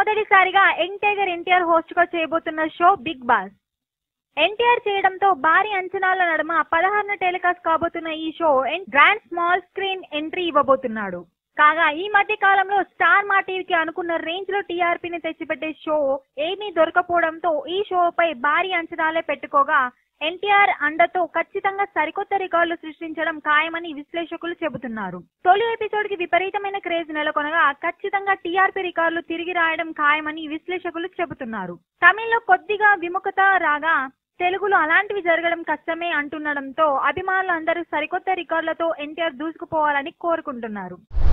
మొట్టమొదటిసారిగా young tiger NTR host గా చేయబోతున్న షో బిగ్ బాస్ ఎన్టీఆర్ చేయడంతో భారీ అంచనాల నడుమ పదహారున టెలికాస్ట్ కాబోతున్న ఈ show grand small screen entry ఇవ్వబోతున్నాడు కాగా ఈ మధ్య కాలంలో స్టార్ మా టీవీకి అనుకున్న రేంజ్ లో టీఆర్పీని తెచ్చిపెట్టే షో ఏమీ దొరకపోవడంతో ఈ షోపై భారీ అంచనాలే పెట్టుకోగా ఎన్టీఆర్ అండతో ఖచ్చితంగా సరికొత్త రికార్డులు సృష్టించడం ఖాయమని విశ్లేషకులు చెబుతున్నారు తొలి ఎపిసోడ్ కి విపరీతమైన క్రేజ్ నెలకొనగా ఖచ్చితంగా టీఆర్పీ రికార్డులు తిరిగి రాయడం ఖాయమని విశ్లేషకులు చెబుతున్నారు తమిళ్లో కొద్దిగా విముఖత రాగా తెలుగులో అలాంటివి జరగడం కష్టమే అంటుండడంతో అభిమానులు అందరూ సరికొత్త రికార్డులతో ఎన్టీఆర్ దూసుకుపోవాలని కోరుకుంటున్నారు